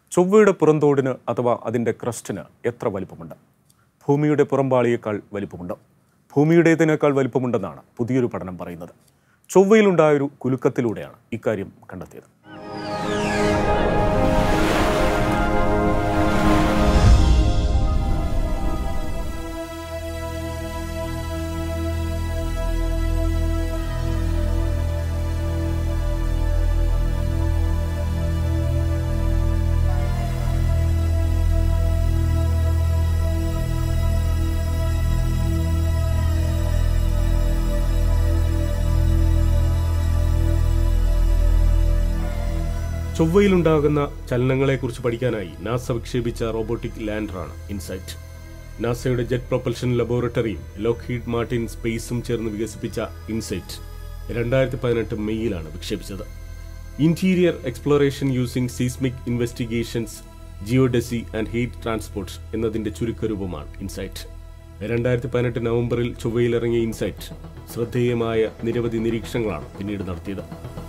ചൊവ്വയുടെ പുറന്തോടിന് അഥവാ അതിൻ്റെ ക്രസ്റ്റിന് എത്ര വലിപ്പമുണ്ട് ഭൂമിയുടെ പുറംപാളിയേക്കാൾ വലിപ്പമുണ്ട് ഭൂമിയുടേതിനേക്കാൾ വലിപ്പമുണ്ടെന്നാണ് പുതിയൊരു പഠനം പറയുന്നത് ചൊവ്വയിലുണ്ടായൊരു കുലുക്കത്തിലൂടെയാണ് ഇക്കാര്യം കണ്ടെത്തിയത് ചൊവ്വയിലുണ്ടാകുന്ന ചലനങ്ങളെക്കുറിച്ച് പഠിക്കാനായി നാസ വിക്ഷേപിച്ച റോബോട്ടിക് ലാൻഡറാണ് ഇൻസൈറ്റ് നാസയുടെ ജെറ്റ് പ്രൊപ്പൽഷൻ ലബോറട്ടറിയും ലോക്ഹീഡ് മാർട്ടിൻ സ്പേസും ചേർന്ന് വികസിപ്പിച്ച ഇൻസൈറ്റ് രണ്ടായിരത്തി പതിനെട്ട് മെയ്യിലാണ് വിക്ഷേപിച്ചത് interior exploration using seismic investigations geodesy and heat transport എന്നതിന്റെ ചുരുക്കരൂപമാണ് ഇൻസൈറ്റ് രണ്ടായിരത്തി പതിനെട്ട് നവംബറിൽ ചൊവ്വയിലിറങ്ങിയ ഇൻസൈറ്റ് ശ്രദ്ധേയമായ നിരവധി നിരീക്ഷണങ്ങളാണ് പിന്നീട് നടത്തിയത്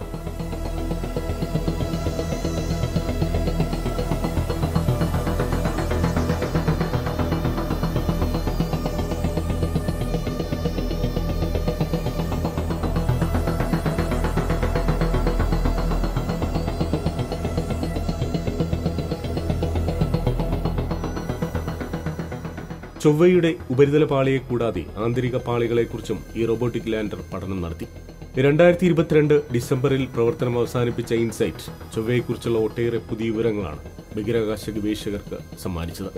ചൊവ്വയുടെ ഉപരിതല പാളിയെ കൂടാതെ ആന്തരിക പാളികളെക്കുറിച്ചും ഈ റോബോട്ടിക് ലാൻഡർ പഠനം നടത്തി രണ്ടായിരത്തി ഇരുപത്തിരണ്ട് ഡിസംബറിൽ പ്രവർത്തനം അവസാനിപ്പിച്ച ഇൻസൈറ്റ് ചൊവ്വയെക്കുറിച്ചുള്ള ഒട്ടേറെ പുതിയ വിവരങ്ങളാണ് ബഹിരാകാശ ഗവേഷകർക്ക് സമ്മാനിച്ചത്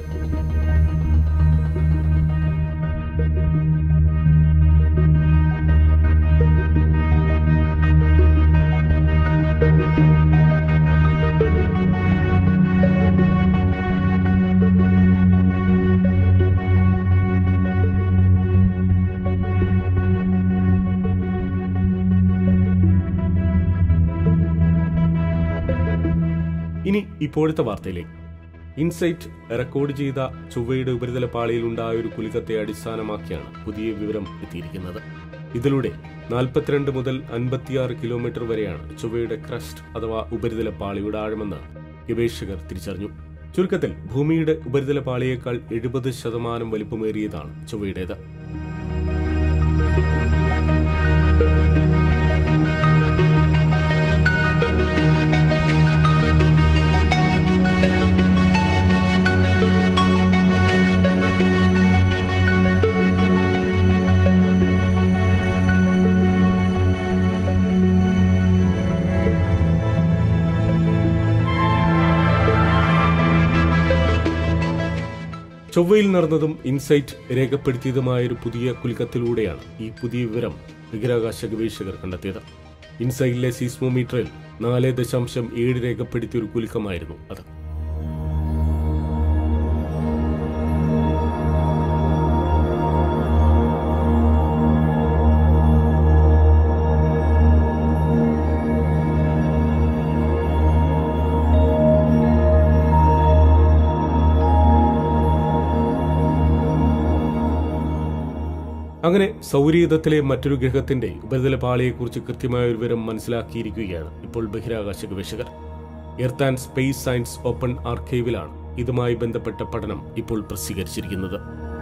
ഇനി ഇപ്പോഴത്തെ വാർത്തയിലേക്ക് ഇൻസൈറ്റ് റെക്കോർഡ് ചെയ്ത ചൊവ്വയുടെ ഉപരിതല പാളിയിൽ ഉണ്ടായ ഒരു കുലുക്കത്തെ അടിസ്ഥാനമാക്കിയാണ് പുതിയ വിവരം എത്തിയിരിക്കുന്നത് ഇതിലൂടെ നാൽപ്പത്തിരണ്ട് മുതൽ അൻപത്തിയാറ് കിലോമീറ്റർ വരെയാണ് ചൊവ്വയുടെ ക്രസ്റ്റ് അഥവാ ഉപരിതല പാളിയുടെ ആഴമെന്ന് ഗവേഷകർ തിരിച്ചറിഞ്ഞു ചുരുക്കത്തിൽ ഭൂമിയുടെ ഉപരിതല പാളിയേക്കാൾ എഴുപത് ശതമാനം വലിപ്പമേറിയതാണ് ചൊവ്വയുടേത് ചൊവ്വയിൽ നടന്നതും ഇൻസൈറ്റ് രേഖപ്പെടുത്തിയതുമായ ഒരു പുതിയ കുലുക്കത്തിലൂടെയാണ് ഈ പുതിയ വിവരം ബഹിരാകാശ ഗവേഷകർ കണ്ടെത്തിയത് ഇൻസൈറ്റിലെ സീസ്മോമീറ്ററിൽ നാല് ദശാംശം ഏഴ് രേഖപ്പെടുത്തിയ ഒരു കുലുക്കമായിരുന്നു അത് അങ്ങനെ സൗരയൂഥത്തിലെ മറ്റൊരു ഗ്രഹത്തിന്റെ ഉപരിതല പാളിയെക്കുറിച്ച് കൃത്യമായ ഒരു വിവരം മനസ്സിലാക്കിയിരിക്കുകയാണ് ഇപ്പോൾ ബഹിരാകാശ ഗവേഷകർ earth and space science open ആർക്കൈവിലാണ് ഇതുമായി ബന്ധപ്പെട്ട പഠനം ഇപ്പോൾ പ്രസിദ്ധീകരിച്ചിരിക്കുന്നത്